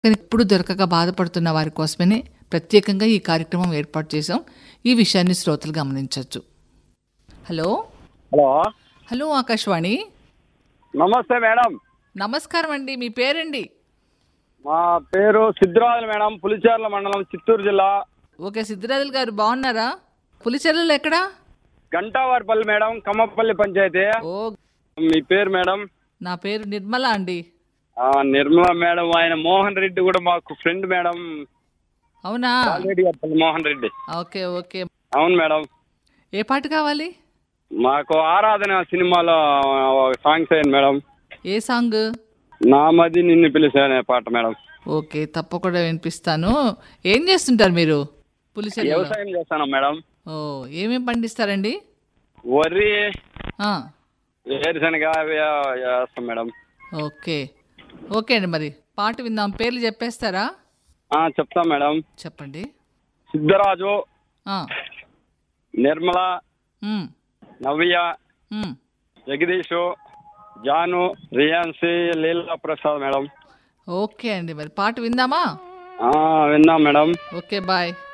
కానీ ఇప్పుడు దొరకక బాధపడుతున్న వారి కోసమనే ప్రత్యేకంగా ఈ కార్యక్రమం ఏర్పాటు చేశాం ఈ విషయాన్ని శ్రోతలు గమనించవచ్చు హలో హలో హలో ఆకాశవాణి నమస్తే మేడం నమస్కారం అండి మీ పేరండి మా పేరు సిద్ధిరాజులు మేడం పులిచేర్ల మండలం చిత్తూరు జిల్లా ఓకే సిద్ధిరాజులు గారు బాగున్నారా పులిచెర్లలో ఎక్కడా గంటావారిపల్లి మేడం కమ్మపల్లి పంచాయతీ ఓ మీ పేరు మేడం నా పేరు నిర్మల అండి ఆ, నిర్మల మేడం ఆయన మోహన్ రెడ్డి కూడా మాకు ఫ్రెండ్ మేడం అవునా ఆల్రెడీ అప్పటి మోహన్ రెడ్డి ఓకే ఓకే అవును మేడం ఏ పాట కావాలి మాకు ఆరాధన సినిమాలో ఒక సాంగ్స్ అయ్యింది మేడం ఏ సాంగ్ నా మది నిన్ను పిలిచే అనే పాట మేడం ఓకే తప్పకుండా వినిపిస్తాను ఏం చేస్తుంటారు మీరు పులిచెర్లలో వ్యవసాయం చేస్తాను మేడం ఓ ఏమేం పండిస్తారండి వరి ఆ, వేరుశనగ అవి వేస్తాం మేడం ఓకే ఓకే అండి మరి పాట విందాం పేర్లు చెప్పేస్తారా ఆ, చెప్తాం మేడం చెప్పండి సిద్ధరాజు ఆ, నిర్మల ఉమ్, నవ్య ఉమ్. జగదీష్ జాను రియాన్సీ లీలా ప్రసాద్ మేడం ఓకే అండి మరి పాట విందామా ఆ, విన్నాం మేడం ఓకే బాయ్